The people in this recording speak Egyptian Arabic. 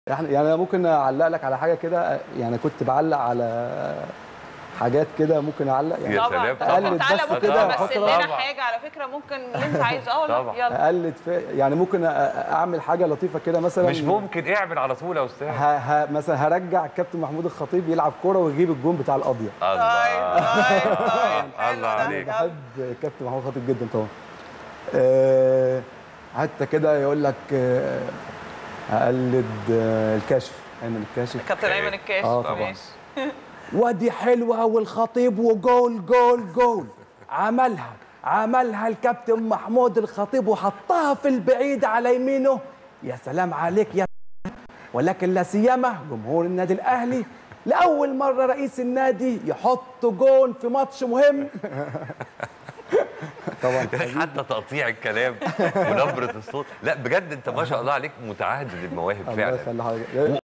احنا يعني انا ممكن اعلق لك على حاجه كده يعني كنت بعلق على حاجات كده ممكن اعلق يعني يا طبعا سلام، طبعا طبعا. تعالى بس ممكن كده تمثل فترة. لنا طبعا. حاجه على فكره ممكن اللي انت عايزه اه لا طبعا. يلا اقلد في يعني ممكن أ- اعمل حاجه لطيفه كده مثلا مش ممكن اعمل على طول يا استاذ ه... ه... مثلا هرجع الكابتن محمود الخطيب يلعب كوره ويجيب الجون بتاع القضيه طيب الله طيب طيب حلو الله ده. عليك. يلا. بحب الكابتن محمود الخطيب جدا طبعا أه... حتى كده يقول لك أه... هقلد أه... الكاشف ايمن الكاشف كابتن ايمن الكاش آه، طبعا. ماشي. وادي حلوه والخطيب وجول جول جول عملها عملها الكابتن محمود الخطيب وحطها في البعيد على يمينه يا سلام عليك يا ولكن لا سيما جمهور النادي الاهلي لاول مره رئيس النادي يحط جون في ماتش مهم طبعا حتى تقطيع الكلام ونبره الصوت لا بجد انت ما شاء الله عليك متعهد بالمواهب الله فعلا يخلي حضرتك